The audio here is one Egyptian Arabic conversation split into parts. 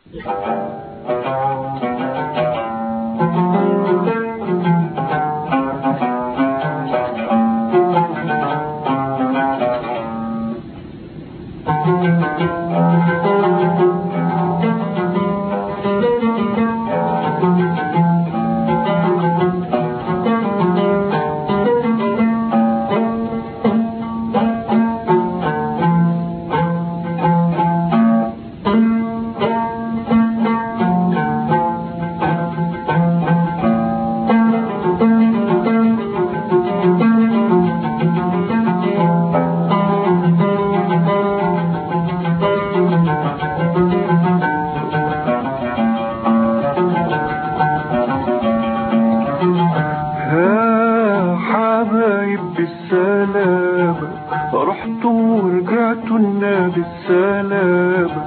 يا حبايب بالسلامة رحتوا ورجعتوا لنا بالسلامة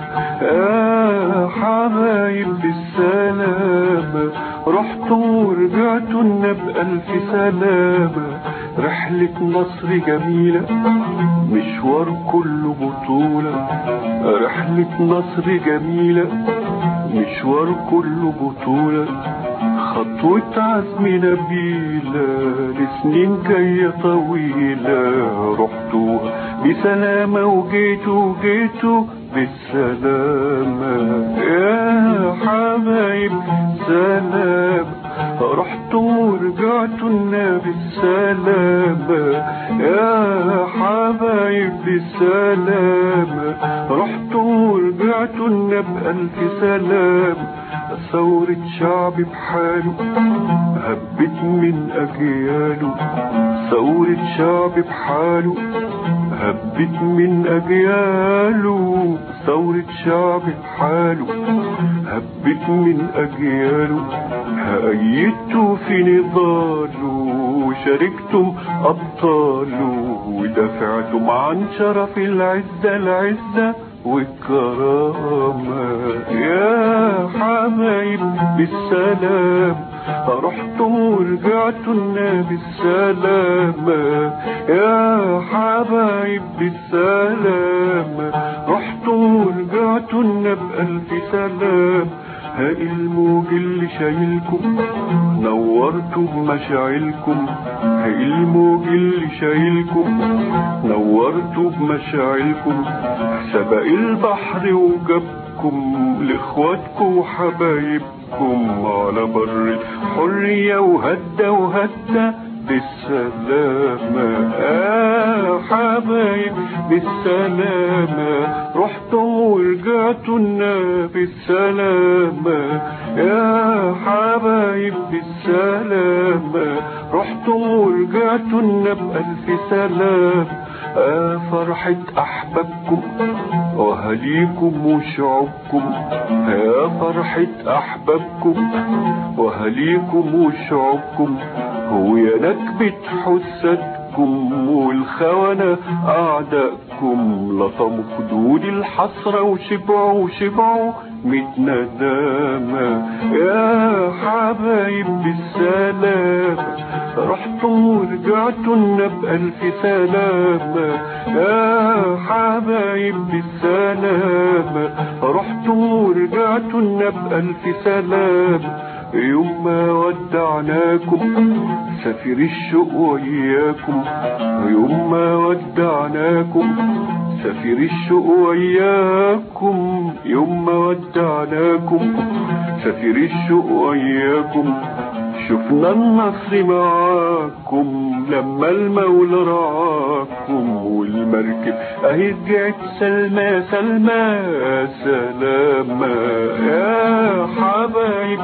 يا حبايب بالسلامة رحتوا ورجعتوا لنا بألف سلامة رحلة مصر جميلة مشوار كله بطولة رحلة مصر جميلة مشوار كله بطولة خطوة عزم نبيلة لسنين جاية طويلة رحتوها بسلامة وجيتوا جيتوا بالسلامة يا حبايب سلام رحتوا ورجعتوا لنا بالسلامة يا حبايب بالسلامة رحتوا ورجعتوا لنا بألف سلام ثورة شعب بحاله هبت من أجياله ثورة شعب بحاله هبت من أجياله ثورة شعب بحاله هبت من أجياله هأيدتوا في نضاله وشاركتم أبطاله ودافعتم عن شرف العزة العزة والكرامة يا حبايب بالسلام رحتم ورجعتوا لنا بالسلامة يا حبايب بالسلامة رحتم ورجعتوا لنا بألف سلام هاقي الموج اللي شايلكم نورتوا بمشاعلكم هاقي الموج اللي شايلكم نورتوا بمشاعلكم سبق البحر وجابكم لاخواتكم وحبايبكم على بر الحرية وهدى وهدى بالسلامة آه حبايب بالسلامة رحتم ورجعتوا لنا بالسلامة يا حبايب بالسلامة رحتم ورجعتوا لنا بألف سلام آه فرحة أحبابكم وأهاليكم وشعوبكم يا فرحة أحبابكم وأهاليكم وشعوبكم هو يا نكبة حسادكم والخونة أعدائكم لطموا خدود الحسرة وشبعوا وشبعوا ميت ندامة يا حبايب بالسلامة رحتم ورجعتوا لنا بألف سلامة يا حبايب بالسلامة رحتم ورجعتوا لنا بألف سلامة يوم ما ودعناكم سفير الشوق وياكم يوم ما ودعناكم سفير الشوق وياكم يوم ما ودعناكم سفير الشوق وياكم شفنا النصر معاكم لما المولى رعاكم والمركب اهي رجعت سلمى سلمى سلامة يا حبايب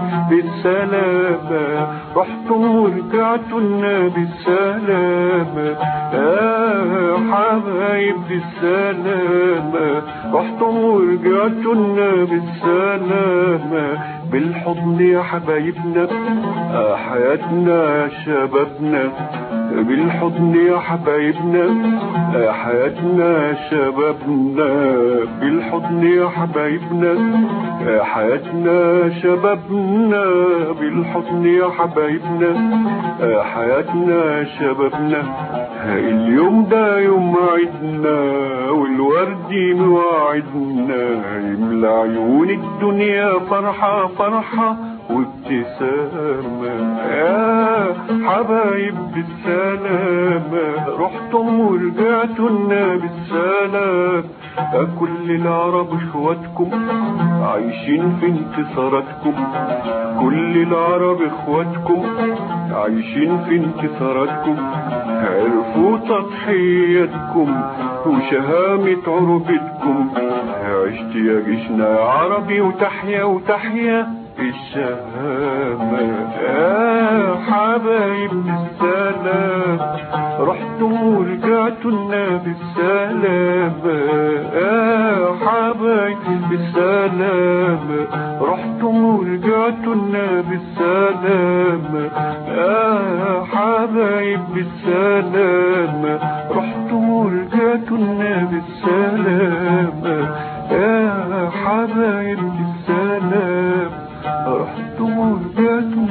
بالسلامة رحتم ورجعتوا لنا بالسلامة يا حبايب بالسلامة رحتم ورجعتوا لنا بالسلامة بالحضن يا حبايبنا آه حياتنا يا شبابنا بالحضن يا حبايبنا يا حياتنا شبابنا بالحضن يا حبايبنا يا حياتنا شبابنا بالحضن يا حبايبنا يا حياتنا شبابنا اليوم ده يوم عيدنا والورد مواعدنا يملى عيون الدنيا فرحة فرحة وابتسامة يا حبايب بالسلامة رحتم ورجعتوا لنا بالسلام كل العرب اخواتكم عايشين في انتصاراتكم كل العرب اخواتكم عايشين في انتصاراتكم عرفوا تضحياتكم وشهامة عربتكم عشت يا جيشنا يا عربي وتحيا وتحيا الشهامة يا حبايب بالسلام رحتم ورجعتوا لنا بالسلامة يا حبايب بالسلامة رحتم ورجعتوا لنا بالسلامة يا حبايب بالسلامة رحتم ورجعتوا لنا بالسلامة يا حبايب بالسلام رحتم ورجعتم